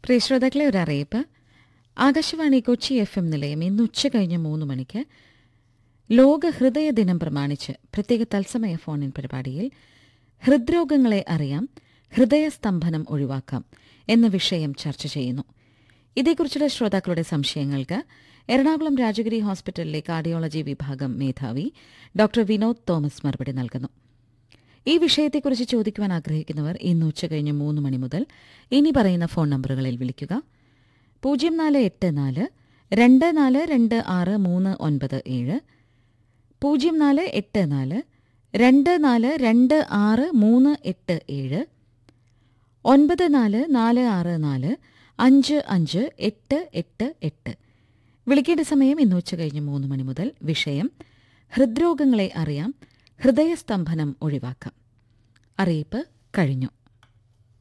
പ്രിയ ശ്രോതാക്കളെ ഒരു അറിയിപ്പ് ആകാശവാണി കൊച്ചി എഫ് എം നിലയം ഇന്ന് ഉച്ച കഴിഞ്ഞ് മൂന്ന് മണിക്ക് ലോക ഹൃദയ ദിനം പ്രമാണിച്ച് പ്രത്യേക തത്സമയ ഫോണിൻ പരിപാടിയിൽ ഹൃദ്രോഗങ്ങളെ അറിയാം ഹൃദയസ്തംഭനം ഒഴിവാക്കാം എന്ന വിഷയം ചർച്ച ചെയ്യുന്നു ഇതേക്കുറിച്ചുള്ള ശ്രോതാക്കളുടെ സംശയങ്ങൾക്ക് എറണാകുളം രാജഗിരി ഹോസ്പിറ്റലിലെ കാർഡിയോളജി വിഭാഗം മേധാവി ഡോക്ടർ വിനോദ് തോമസ് മറുപടി നൽകുന്നു ഈ വിഷയത്തെക്കുറിച്ച് ചോദിക്കുവാൻ ആഗ്രഹിക്കുന്നവർ ഇന്ന് ഉച്ചകഴിഞ്ഞ് മൂന്ന് മണി മുതൽ ഇനി പറയുന്ന ഫോൺ നമ്പറുകളിൽ വിളിക്കുക പൂജ്യം നാല് എട്ട് നാല് രണ്ട് നാല് രണ്ട് ആറ് മൂന്ന് ഒൻപത് ഏഴ് പൂജ്യം നാല് എട്ട് നാല് രണ്ട് നാല് രണ്ട് ആറ് മൂന്ന് എട്ട് ഏഴ് ഒൻപത് നാല് നാല് ആറ് നാല് അഞ്ച് അഞ്ച് എട്ട് എട്ട് എട്ട് വിളിക്കേണ്ട സമയം ഇന്ന് ഉച്ച കഴിഞ്ഞ് മൂന്ന് മണി മുതൽ വിഷയം ഹൃദ്രോഗങ്ങളെ അറിയാം ഹൃദയസ്തംഭനം ഒഴിവാക്കാം അറിയിപ്പ് കഴിഞ്ഞു